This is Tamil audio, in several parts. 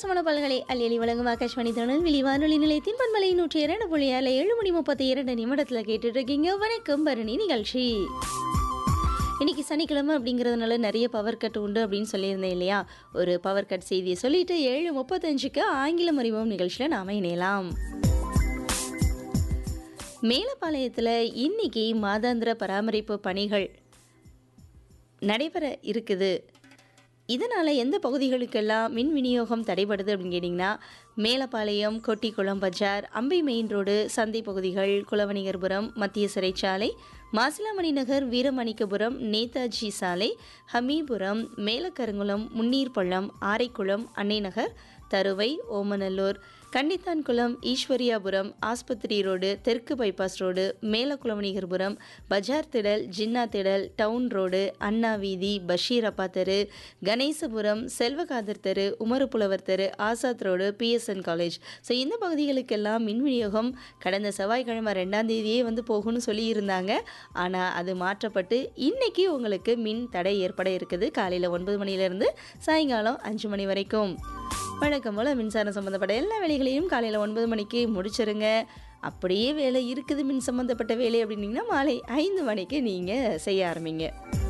வித்தியாசமான பல்களை அள்ளி வழங்கும் ஆகாஷ்வாணி திருநெல்வேலி வானொலி நிலையத்தின் பண்பலை நூற்றி இரண்டு புள்ளி ஏழு ஏழு மணி முப்பத்தி இரண்டு நிமிடத்தில் கேட்டுட்டு இருக்கீங்க வணக்கம் பரணி நிகழ்ச்சி இன்னைக்கு சனிக்கிழமை அப்படிங்கிறதுனால நிறைய பவர் கட் உண்டு அப்படின்னு சொல்லியிருந்தேன் இல்லையா ஒரு பவர் கட் செய்தியை சொல்லிட்டு ஏழு முப்பத்தஞ்சுக்கு ஆங்கிலம் அறிவோம் நிகழ்ச்சியில் நாம இணையலாம் மேலப்பாளையத்தில் இன்னைக்கு மாதாந்திர பராமரிப்பு பணிகள் நடைபெற இருக்குது இதனால் எந்த பகுதிகளுக்கெல்லாம் மின் விநியோகம் தடைபடுது அப்படின்னு கேட்டிங்கன்னா மேலப்பாளையம் கொட்டிக்குளம் பஜார் அம்பை மெயின் ரோடு சந்தை பகுதிகள் குலவணிகர்புரம் மத்திய சிறைச்சாலை மாசிலாமணி நகர் வீரமணிக்கபுரம் நேதாஜி சாலை ஹமீபுரம் மேலக்கருங்குளம் முன்னீர்பள்ளம் ஆரைக்குளம் அன்னை நகர் தருவை ஓமநல்லூர் கன்னித்தான்குளம் ஈஸ்வரியாபுரம் ஆஸ்பத்திரி ரோடு தெற்கு பைபாஸ் ரோடு மேலக்குளவணிகர்புரம் பஜார் திடல் ஜின்னா திடல் டவுன் ரோடு அண்ணா வீதி பஷீரப்பா தெரு கணேசபுரம் செல்வகாதர் தெரு உமருப்புலவர் தெரு Azad road BSN college so இந்த பகுதிகளுக்கெல்லாம் மின் விநியோகம் கடந்த செவ்வாய்க்கிழமை ரெண்டாம் தேதியே வந்து போகும்னு சொல்லியிருந்தாங்க ஆனால் அது மாற்றப்பட்டு இன்னைக்கு உங்களுக்கு மின் தடை ஏற்பட இருக்குது காலையில் ஒன்பது மணிலேருந்து சாயங்காலம் அஞ்சு மணி வரைக்கும் வழக்கம் போல் மின்சாரம் சம்மந்தப்பட்ட எல்லா வேலைகளையும் காலையில் ஒன்பது மணிக்கு முடிச்சிருங்க அப்படியே வேலை இருக்குது மின் சம்மந்தப்பட்ட வேலை அப்படின்னீங்கன்னா மாலை ஐந்து மணிக்கு நீங்கள் செய்ய ஆரம்பிங்க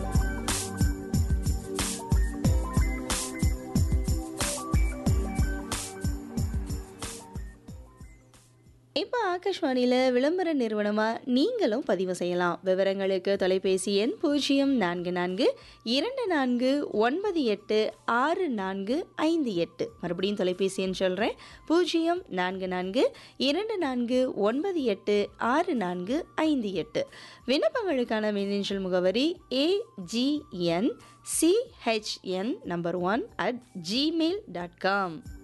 இப்போ ஆகாஷ்வாணியில் விளம்பர நிறுவனமாக நீங்களும் பதிவு செய்யலாம் விவரங்களுக்கு தொலைபேசி எண் பூஜ்ஜியம் நான்கு நான்கு இரண்டு நான்கு ஒன்பது எட்டு ஆறு நான்கு ஐந்து எட்டு மறுபடியும் தொலைபேசி எண் சொல்கிறேன் பூஜ்ஜியம் நான்கு நான்கு இரண்டு நான்கு ஒன்பது எட்டு ஆறு நான்கு ஐந்து எட்டு விண்ணப்பங்களுக்கான மின்னஞ்சல் முகவரி AGN CHN number one at Gmail dot com